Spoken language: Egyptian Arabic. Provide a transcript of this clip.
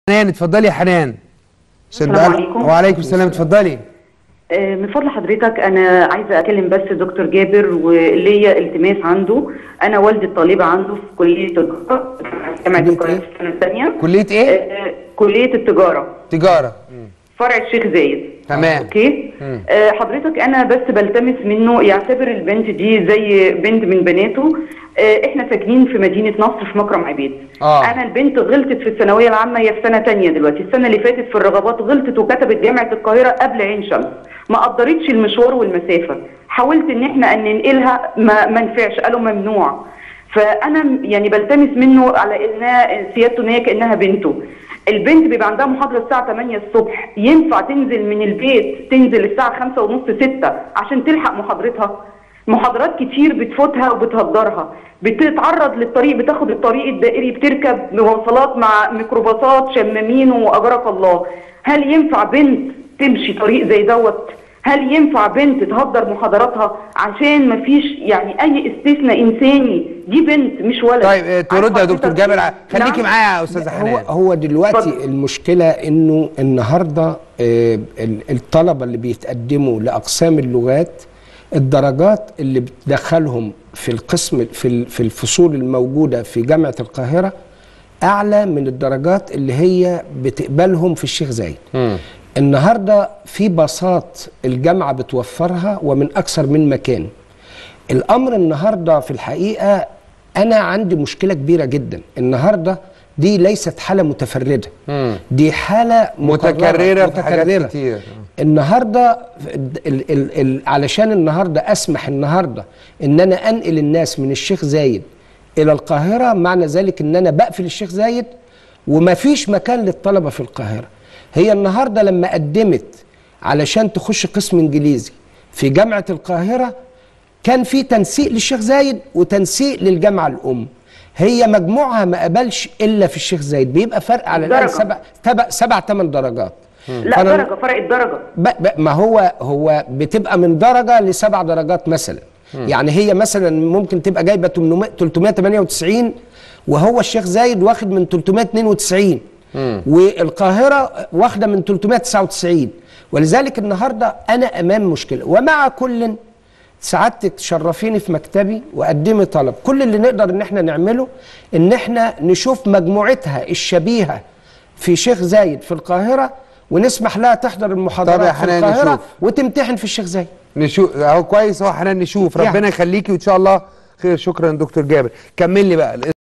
حنان اتفضلي يا حنان عشان السلام بقى- عليكم. وعليكم السلام اتفضلي آه، من فضل حضرتك انا عايزه اكلم بس دكتور جابر وليا التماس عنده انا والدي الطالبه عنده في كليه التجاره جامعه كلية القاهره إيه؟ في السنه الثانيه كليه ايه آه، كليه التجاره تجاره فرع الشيخ زايد تمام. اوكي مم. آه، حضرتك انا بس بلتمس منه يعتبر البنت دي زي بنت من بناته آه، احنا ساكنين في مدينه نصر في مكرم عبيد آه. انا البنت غلطت في الثانويه العامه هي في سنه تانية دلوقتي السنه اللي فاتت في الرغبات غلطت وكتبت جامعه القاهره قبل عين شمس ما قدرتش المشوار والمسافه حاولت ان احنا ان ننقلها ما ما نفعش قالوا ممنوع فانا م- يعني بلتمس منه على انها سيادته ان هي كانها بنته البنت بيبقى عندها محاضره الساعه 8 الصبح ينفع تنزل من البيت تنزل الساعه 5 ونص 6 عشان تلحق محاضرتها محاضرات كتير بتفوتها وبتهدرها بتتعرض للطريق بتاخد الطريق الدائري بتركب مواصلات مع ميكروباصات شمامين واجرك الله هل ينفع بنت تمشي طريق زي دوت هل ينفع بنت تهدر محاضراتها عشان مفيش يعني اي استثناء انساني دي بنت مش ولد طيب آه، ترد يا عارفة دكتور حضرتك جابر إيه؟ ع- خليكي نعم؟ معايا يا استاذه هو حنان هو دلوقتي اتفضل. المشكله انه النهارده آه، ال- الطلبه اللي بيتقدموا لاقسام اللغات الدرجات اللي بتدخلهم في القسم في ال- في الفصول الموجوده في جامعه القاهره اعلى من الدرجات اللي هي بتقبلهم في الشيخ زايد مم. النهارده في باصات الجامعه بتوفرها ومن اكثر من مكان الامر النهارده في الحقيقه انا عندي مشكله كبيره جدا النهارده دي ليست حاله متفرده مم. دي حاله مكررة- متكرره في حاجات كتير النهارده ال ال ال علشان النهارده اسمح النهارده ان انا انقل الناس من الشيخ زايد الى القاهره معنى ذلك ان انا بقفل الشيخ زايد ومفيش مكان للطلبه في القاهره هي النهارده لما قدمت علشان تخش قسم انجليزي في جامعه القاهره كان في تنسيق للشيخ زايد وتنسيق للجامعه الام هي مجموعها ما قبلش الا في الشيخ زايد بيبقى فرق على الان درجة. سبع سبع سبع ثمان درجات لا فأنا- درجه فرق الدرجه ب ب ما هو هو بتبقى من درجه لسبع درجات مثلا يعني هي مثلا ممكن تبقى جايبه 800 398 وهو الشيخ زايد واخد من 392 والقاهره واخده من 399 ولذلك النهارده انا امام مشكله ومع كل سعادتك تشرفيني في مكتبي وقدمي طلب كل اللي نقدر ان احنا نعمله ان احنا نشوف مجموعتها الشبيهه في شيخ زايد في القاهره ونسمح لها تحضر طب يا المحاضرات في حنان القاهره نشوف. وتمتحن في الشيخ زايد نشوف اهو كويس اهو حنان نشوف يعني. ربنا يخليكي وان شاء الله خير شكرا دكتور جابر كمل لي بقى